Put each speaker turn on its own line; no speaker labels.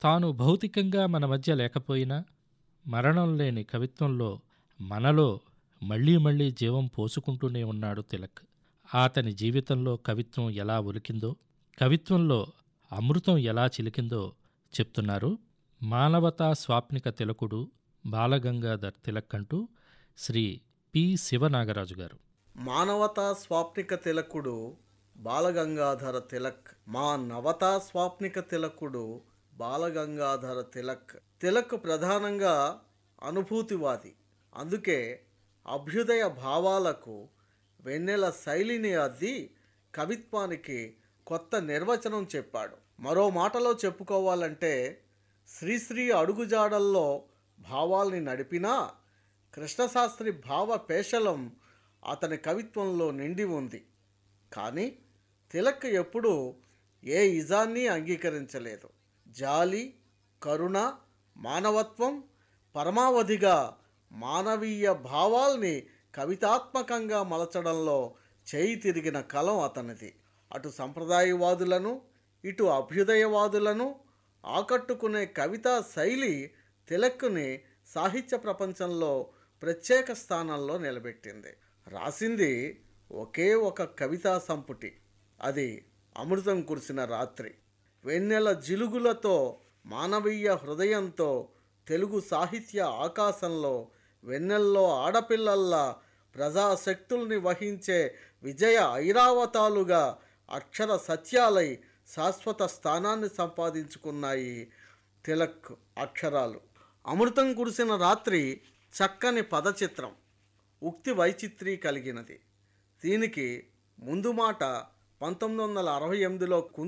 తాను భౌతికంగా మన మధ్య లేకపోయినా మరణం లేని కవిత్వంలో మనలో మళ్ళీ మళ్ళీ జీవం పోసుకుంటూనే ఉన్నాడు తిలక్ అతని జీవితంలో కవిత్వం ఎలా ఉలికిందో కవిత్వంలో అమృతం ఎలా చిలికిందో చెప్తున్నారు మానవతా స్వాప్నిక తిలకుడు బాలగంగాధర్ తిలక్ అంటూ శ్రీ పి శివనాగరాజు గారు
మానవతా స్వాప్నిక తిలకుడు బాలగంగాధర తిలక్ మా నవతా స్వాప్నిక తిలకుడు బాలగంగాధర తిలక్ తిలక్ ప్రధానంగా అనుభూతివాది అందుకే అభ్యుదయ భావాలకు వెన్నెల శైలిని అద్ది కవిత్వానికి కొత్త నిర్వచనం చెప్పాడు మరో మాటలో చెప్పుకోవాలంటే శ్రీశ్రీ అడుగుజాడల్లో భావాల్ని నడిపినా కృష్ణశాస్త్రి భావ పేషలం అతని కవిత్వంలో నిండి ఉంది కానీ తిలక్ ఎప్పుడూ ఏ ఇజాన్ని అంగీకరించలేదు జాలి కరుణ మానవత్వం పరమావధిగా మానవీయ భావాల్ని కవితాత్మకంగా మలచడంలో చేయి తిరిగిన కలం అతనిది అటు సంప్రదాయవాదులను ఇటు అభ్యుదయవాదులను ఆకట్టుకునే కవితా శైలి తిలక్కుని సాహిత్య ప్రపంచంలో ప్రత్యేక స్థానంలో నిలబెట్టింది రాసింది ఒకే ఒక కవితా సంపుటి అది అమృతం కురిసిన రాత్రి వెన్నెల జిలుగులతో మానవీయ హృదయంతో తెలుగు సాహిత్య ఆకాశంలో వెన్నెల్లో ఆడపిల్లల్లా ప్రజాశక్తుల్ని వహించే విజయ ఐరావతాలుగా అక్షర సత్యాలై శాశ్వత స్థానాన్ని సంపాదించుకున్నాయి తిలక్ అక్షరాలు అమృతం కురిసిన రాత్రి చక్కని పదచిత్రం ఉక్తి వైచిత్రీ కలిగినది దీనికి ముందు మాట పంతొమ్మిది వందల అరవై ఎనిమిదిలో